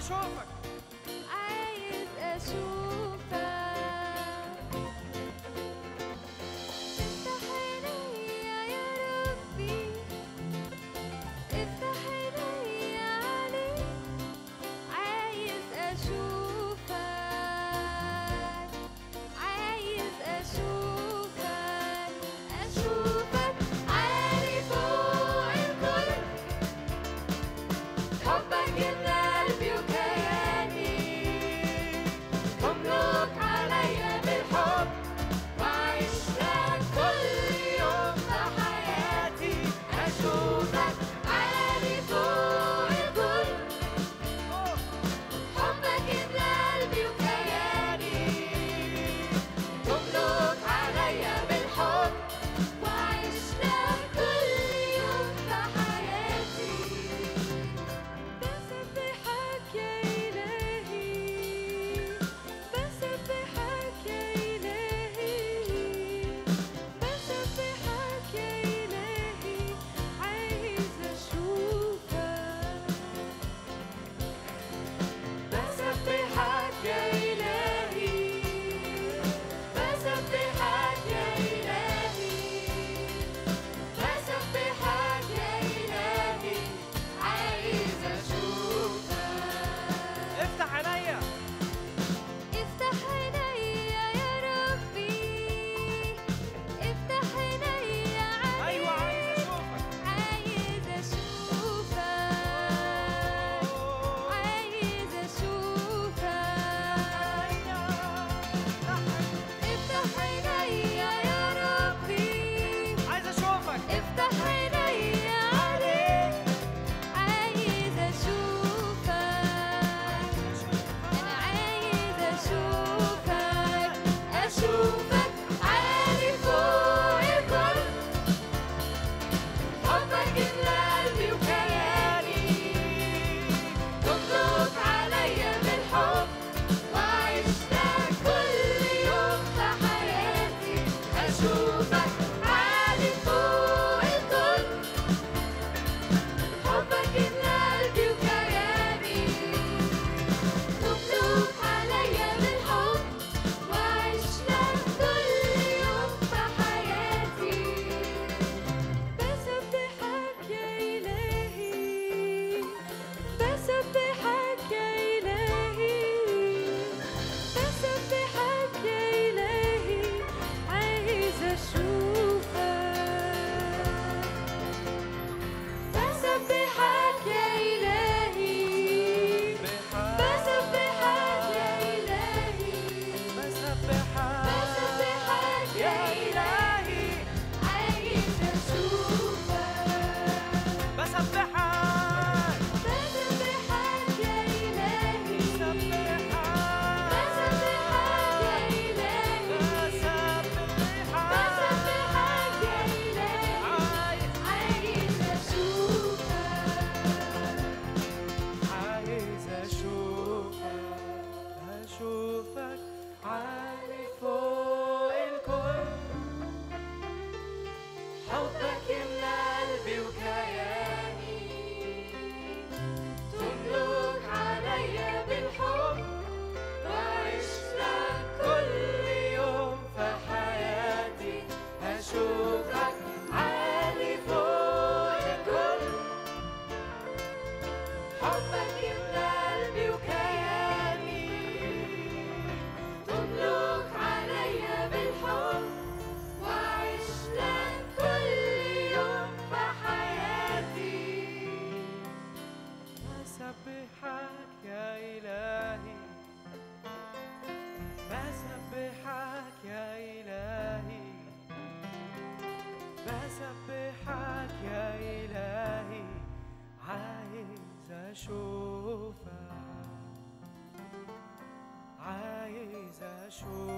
اشوفك عايز اشوفك افتح عينيا يا ربي افتح عينيا عليك عايز اشوفك عايز اشوفك اشوفك عالي فوق الكل حبك يملى قلبي وكياني تملك عليا بالحب وعيش لك كل يوم في حياتي أشوفك عالي فوق الكل حبك يملى قلبي وكياني تملك عليا بالحب وعيش لك كل يوم في حياتي بسبحك يا إلهي بسبحك يا إلهي بسبحك يا إلهي عايز أشوفك بسبحك يا إلهي بسبحك يا إلهي بسبحك يا إلهي عايز أشوفك افتح عينيا افتح عينيا يا ربي افتح عينيا عليك ايوه عايز اشوفك عايز أشوفك عايز أشوفك افتح عينيا يا ربي عايز اشوفك افتح عينيا عليك عايز أشوفك أنا عايز أشوفك أشوفك عالي فوق الكل حبك يملى قلبي وكياني تملك عليا بالحب وعيش لك كل يوم في حياتي أشوفك عالي فوق الكل حبك يملى قلبي وكياني تملك عليا بالحب وعيش لك كل يوم في حياتي بسبحك يا إلهي بسبحك يا إلهي بسبحك يا إلهي عايز أشوفك بسبحك يا إلهي بسبحك يا إلهي بسبحك بسبحك يا إلهي عايز أشوفك بسبحك بسبحك يا إلهي بسبحك بسبحك يا إلهي بسبحك بسبحك يا إلهي عايز عايز أشوفك عايز اشوفك اشوفك عالي فوق الكل حبك يملى قلبي وكياني تملك عليا بالحب بعيش لك كل يوم في حياتي اشوفك عالي فوق الكل حبك يملى قلبي وكياني تملك عليا بالحب وعيش لك كل يوم في حياتي بسبحك يا إلهي بسبحك يا إلهي بسبحك يا إلهي عايز أشوفك عايز أشوفك